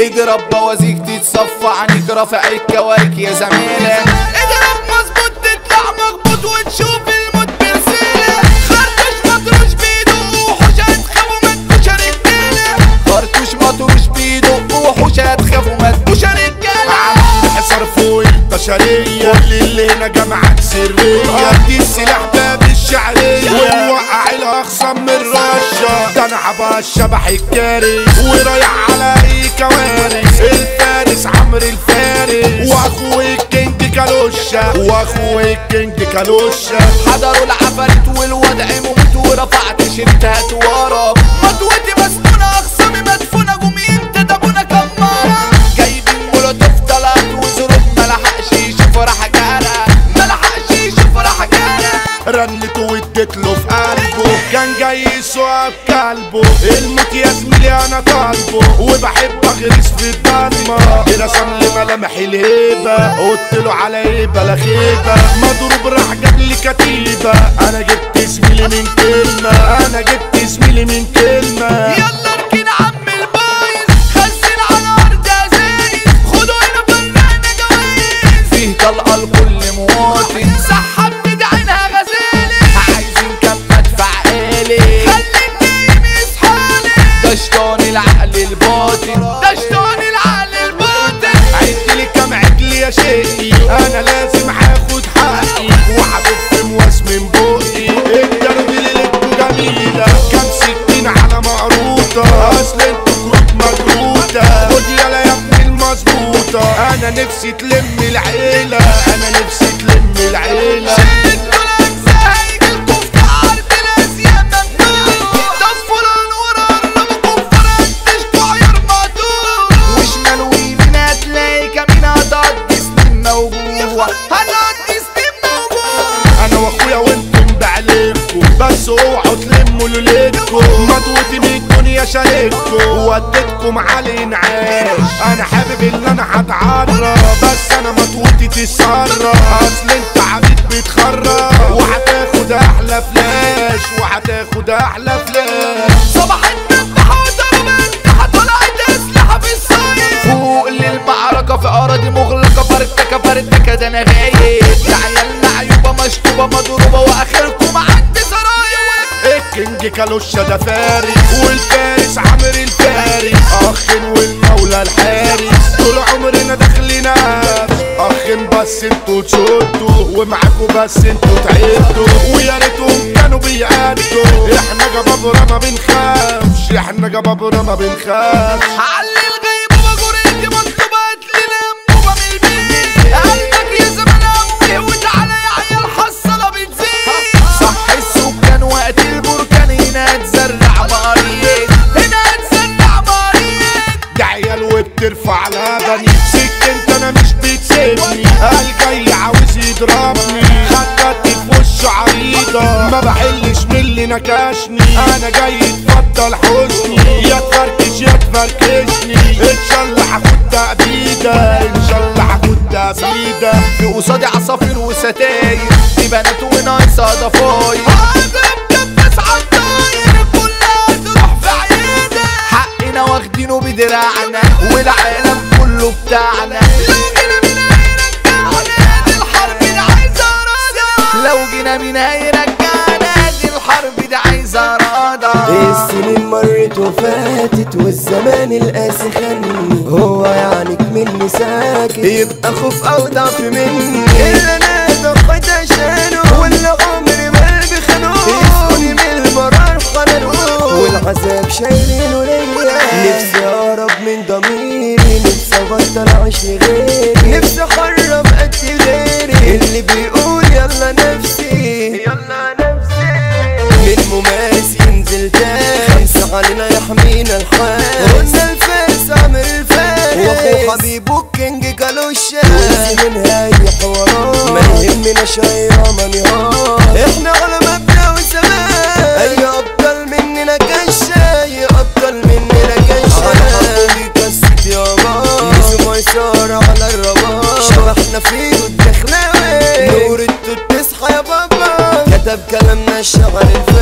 اضرب بوازيك تتصفى عنيك رافع الكوايك يا زميلة اضرب مظبوط تطلع مخبوط وتشوف الموت برسالة خرطوش مطروش بيده وحوش هتخافوا ما تبوش رجالة خرطوش مطروش بيده وحوش هتخافوا ما تبوش رجالة حصر فوق البشرية كل اللي هنا جمعك سرية ادي السلاح باب الشعرية ووقع الاخصم من رشة ده انا عبا الشبح الجاري ورايح على اي كوارث الفارس عمرو الفارس واخوي الكينج كالوشة واخوي الكينج كالوشة حضروا العفاريت والوضع موت ورفعت شريتات ورا مطوتي مسنونة اخصامي مدفونة قومي انت دبونا كمارة جايبين مولوتوف طلعت وزروب ملحقش يشوف راح جارة ملحقش يشوف راح جارة رنته واديت له في قلبه كان جاي يسوق كلبه الموت يا زميلي انا طالبه وبحب اغرس في الضلمه رسم لي ملامح الهيبه قلت له على ايه بلا خيبه مضروب راح جاب لي كتيبه انا جبت زميلي من كلمه انا جبت زميلي من كلمه يلا اركن عم البايظ خزن على ارض ازايز خدوا هنا فنان جوايز فيه طلقه لكل مواطن سحب بدعينها غزاله عايزين كم مدفع آلي خلي النايم يصحالي ده شيطان العقل الباطن ده شيطان العقل الباطن عد لي كام عجل يا شقي انا لازم هاخد حقي وهدف مواس من بقي الدرب ليلتكوا جميلة كام ستين على مقروطة اصل انتوا كروت مجروطة خد يلا يا ابني المظبوطة انا نفسي تلم العيلة انا نفسي تلم العيلة شدوا الاجزاء هيجيلكوا في عرض الازياء ممنوع دفوا الانوار قربوا كفار انتشكوا عيار مقطوع وشمال ويمين هتلاقي كمين هتقضي سنين موجوع هتقضي سنين موجوع انا واخويا وانتم بعلمكم بس اوعوا تلموا ليلتكم مضغوطي من الدنيا شارككم وديتكم على انعاش انا حابب ان انا هتعرى بس انا مضغوطي تسرى اصل انت عبيد بتخرى وهتاخد احلى فلاش وهتاخد احلى فلاش صباح الذبح وضرب النحت طلعت اسلحه في الصيف فوق للمعركه في اراضي مغلقه فرتكه فرتكه ده انا غايب ده عيال معيوبه مشطوبه مضروبه واخركم عند سرايا الكينج كالوشة ده فارس والفارس عامر الفارس اخ والمولى الحارس طول عمرنا داخلين اخ بس انتوا تشدوا ومعاكوا بس انتوا تعدوا ويا ريتهم كانوا بيأدوا احنا جبابرة ما بنخافش احنا جبابرة ما بنخافش علي الغيب وجريتي مطلوبة هاتلي انبوبة من البيت قلبك يا زمان قوي وتعالى يا عيال حصلة بتزيد صح السكان وقت البركان هنا هتزرع مريض هنا هتزرع مريض ده عيال وبترفع لبني سكنت انا مش بتسيبني قال جاي عاوز يضربني خدت في وشه عريضة ما بحلش من اللي نكشني انا جاي اتفضل حسني يا تفركش يا تفركشني ان شاء الله هاخد تأبيدة ان شاء الله هاخد تأبيدة في قصادي عصافير وستاير في بنات وناقصة ضفاير هضرب كبس عالطاير كلها تروح في عيادة حقنا واخدينه بدراعنا والعالم كله بتاعنا لو جينا من هيرجعنا دي الحرب دي عايزة رادة لو جينا من هيرجعنا دي الحرب دي عايزة رادة السنين مرت وفاتت والزمان القاسي خاني هو يعني مني ساكت يبقى خوف او ضعف مني اللي انا ضحيت عشانه واللي عمري ما قلبي خانوه يسكني من المرار خنقوه والعذاب شايلينه ليا نفسي اهرب من ضميري نفسي ابطل اعيش لغيري نفسي اخرب قد غيري اللي بيقول يلا نفسي يلا نفسي من ممارس ينزل تاني خمسة علينا يحمينا الحال قلنا الفارس عامر الفارس واخو حبيبه الكينج كالوشة وانسي من هاي حوارات ما يهمناش اي منيهات احنا على مبدأ وزمان اي ابطال مننا كشة اي ابطال مننا كشة على حبيبي كست يابا نسي ميسار على الرباط شبحنا فيه الدخلاوي نور التوت تصحى يا بابا كتب كلامنا الشعر الفارس